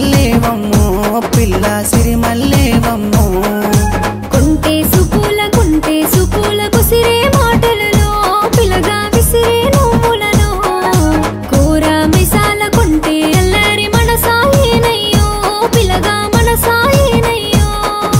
సిరిమల్లేవమ్మో పిల్ల సిరిమల్లేవమ్మో కుంటే సుపూల కుంటే సుపూల కుసిరే మాటలలో పిలగా విసిరే నోములలో కూర మిసాల కుంటే అల్లరి మనసాయేనయ్యో పిలగా మనసాయేనయ్యో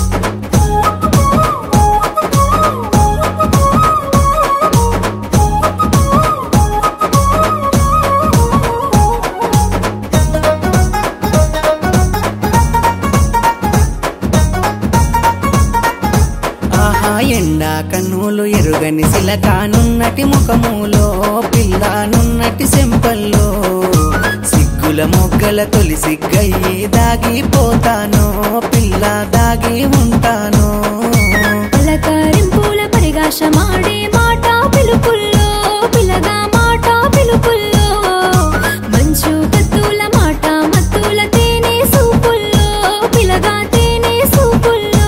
ఆహా ఎండా కన్నులు ఎరుగని సిలకానున్నటి ముఖములో పిల్లనున్నటి సెంపల్లో సిగ్గుల మొగ్గల తొలి సిగ్గయ్యి దాగిపోతాను పిల్ల దాగి ఉంటాను పలకరింపుల పరిగాశమాడే మాట పిలుపుల్లో పిలగా మాట పిలుపుల్లో మంచు కత్తుల మాట మత్తుల తేనె సూపుల్లో పిలగా తేనె సూపుల్లో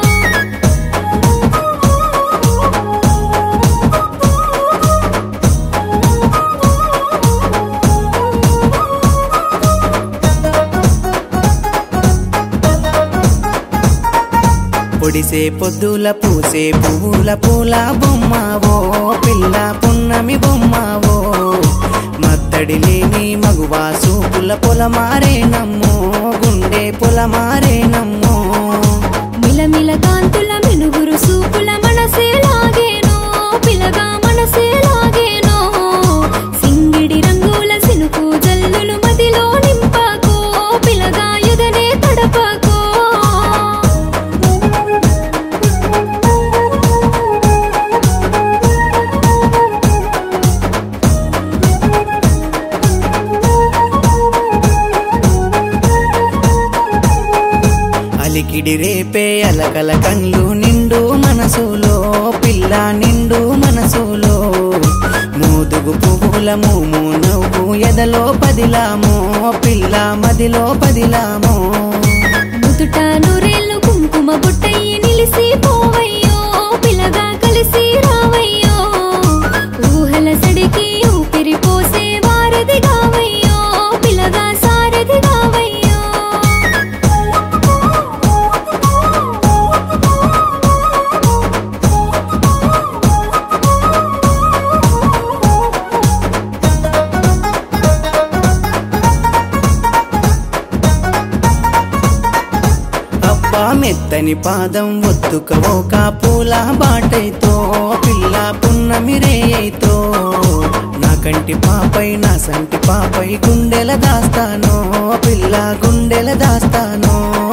పొడిసే పొద్దుల పూసే పువ్వుల పూల బొమ్మవో పిల్ల పున్నమి బొమ్మవో మత్తడి లేని మగువా సూపుల పొలమారే నమ్మో గుండె పొలమారే నమ్మో మిలమిల కాంతుల మినుగురు సూపుల మనసే లాగేనో పిలగా మనసే లాగేనో సింగిడి రంగుల సినుకు జల్లులు మదిలో నింపాకో పిలగా యుగనే తడపాకో అలికిడి రేపే అలకల కళ్ళు నిండు మనసులో పిల్ల నిండు మనసులో మూదుగు పువ్వుల మూము నవ్వు ఎదలో పదిలామో పిల్ల మదిలో పదిలామో ముదుట నూరేళ్ళు కుంకుమ బుట్టయ్యి నిలిసి పోవయ్యో పిలగా కలిసి రావయ్యో ఊహల సడికి ఊపిరి పోసే వారధి కావయ్యో పిలగా సారథి కావయ్యో అబ్బా మెత్తని పాదం ఒత్తుకవో పూల బాటైతో పిల్ల పున్నమి రేయైతో నా కంటి పాపై నా సంటి పాపై గుండెల దాస్తాను పిల్ల గుండెల దాస్తాను